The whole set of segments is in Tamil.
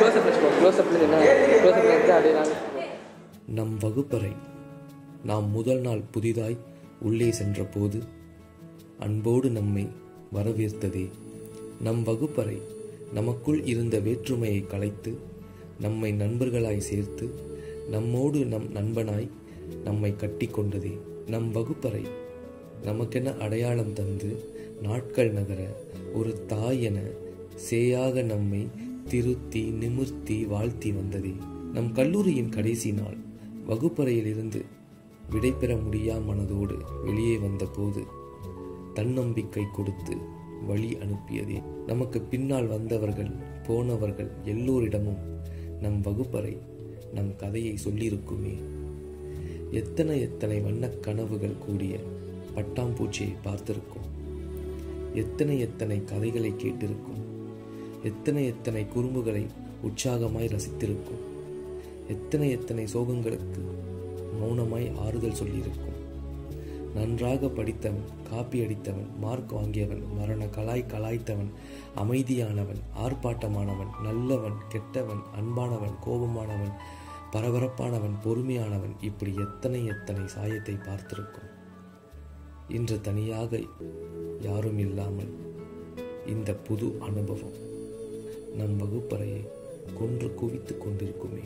க்ளோஸ் அப் வச்சுக்கோ க்ளோஸ் அப்ல என்ன க்ளோஸ் அப்ல இருந்து அப்படியே நான் நம் வகுப்பறை நாம் முதல் நாள் புதிதாய் உள்ளே சென்றபோது அன்போடு நம்மை வரவேற்றதே நம் வகுப்பறை நமக்குள் இருந்த வேற்றுமையை கலைத்து நம்மை நண்பர்களாய் சேர்த்து நம்மோடு நம் நண்பனாய் நம்மை கட்டிக்கொண்டதே நம் வகுப்பறை நமக்கென அடையாளம் தந்து நாட்கள் நகர ஒரு தாய் என சேயாக நம்மை திருத்தி நிமிர்த்தி வாழ்த்தி வந்ததே நம் கல்லூரியின் கடைசி நாள் வகுப்பறையிலிருந்து விடைபெற முடியா மனதோடு வெளியே வந்தபோது தன்னம்பிக்கை கொடுத்து வழி அனுப்பியதே நமக்கு பின்னால் வந்தவர்கள் போனவர்கள் எல்லோரிடமும் நம் வகுப்பறை நம் கதையை சொல்லியிருக்குமே எத்தனை எத்தனை வண்ணக் கனவுகள் கூடிய பட்டாம்பூச்சியை பார்த்திருக்கும் எத்தனை எத்தனை கதைகளை கேட்டிருக்கும் எத்தனை எத்தனை குறும்புகளை உற்சாகமாய் ரசித்திருக்கும் எத்தனை எத்தனை சோகங்களுக்கு மௌனமாய் ஆறுதல் சொல்லியிருக்கும் நன்றாக படித்தவன் காப்பி அடித்தவன் மார்க் வாங்கியவன் மரண கலாய் கலாய்த்தவன் அமைதியானவன் ஆர்ப்பாட்டமானவன் நல்லவன் கெட்டவன் அன்பானவன் கோபமானவன் பரபரப்பானவன் பொறுமையானவன் இப்படி எத்தனை எத்தனை சாயத்தை பார்த்திருக்கும் இன்று தனியாக யாரும் இல்லாமல் இந்த புது அனுபவம் நம் வகுப்பறையை கொன்று குவித்துக் கொண்டிருக்குமே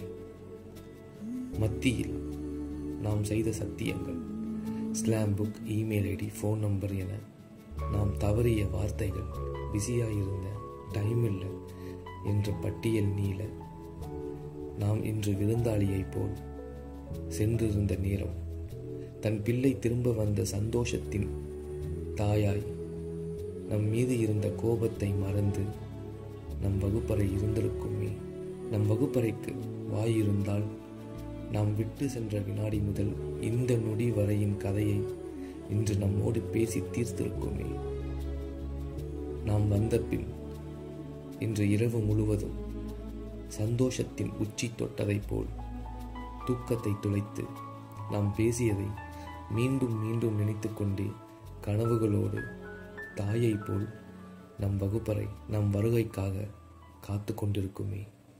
மத்தியில் நாம் செய்த சத்தியங்கள் slam book email ID phone number என நாம் தவறிய வார்த்தைகள் பிஸியாயிருந்த டைம் இல்லை என்ற பட்டியல் நீள நாம் இன்று விருந்தாளியைப் போல் சென்றிருந்த நேரம் தன் பிள்ளை திரும்ப வந்த சந்தோஷத்தின் தாயாய் நம் மீது இருந்த கோபத்தை மறந்து நம் வகுப்பறை இருந்திருக்குமே நம் வகுப்பறைக்கு வாய் இருந்தால் நாம் விட்டு சென்ற வினாடி முதல் இந்த நொடி வரையின் கதையை இன்று நம்மோடு பேசி தீர்த்திருக்குமே நாம் வந்த பின் இன்று இரவு முழுவதும் சந்தோஷத்தின் உச்சி தொட்டதைப் போல் தூக்கத்தை துளைத்து நாம் பேசியதை மீண்டும் மீண்டும் நினைத்துக்கொண்டே கனவுகளோடு தாயைப் போல் நம் வகுப்பறை நம் வருகைக்காக காத்து கொண்டிருக்குமே